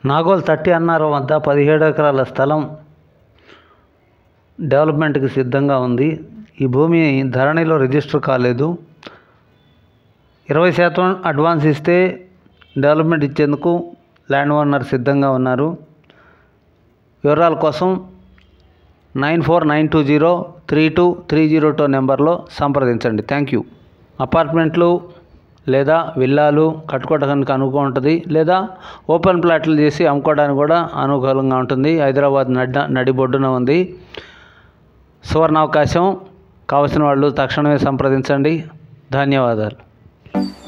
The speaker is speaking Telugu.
నాగోల్ థర్టీ అన్నారు వద్ద పదిహేడు ఎకరాల స్థలం డెవలప్మెంట్కి సిద్ధంగా ఉంది ఈ భూమి ధరణిలో రిజిస్టర్ కాలేదు ఇరవై శాతం అడ్వాన్స్ ఇస్తే డెవలప్మెంట్ ఇచ్చేందుకు ల్యాండ్ ఓనర్ సిద్ధంగా ఉన్నారు వివరాల కోసం nine four nine two zero three two three zero two నెంబర్లో సంప్రదించండి థ్యాంక్ యూ అపార్ట్మెంట్లు లేదా విల్లాలు కట్టుకోవడానికి అనుకూలంగా ఉంటుంది లేదా ఓపెన్ ప్లాట్లు చేసి అమ్ముకోవడానికి కూడా అనుకూలంగా ఉంటుంది హైదరాబాద్ నడ్డ నడిబొడ్డున ఉంది సువర్ణావకాశం కావలసిన వాళ్ళు తక్షణమే సంప్రదించండి ధన్యవాదాలు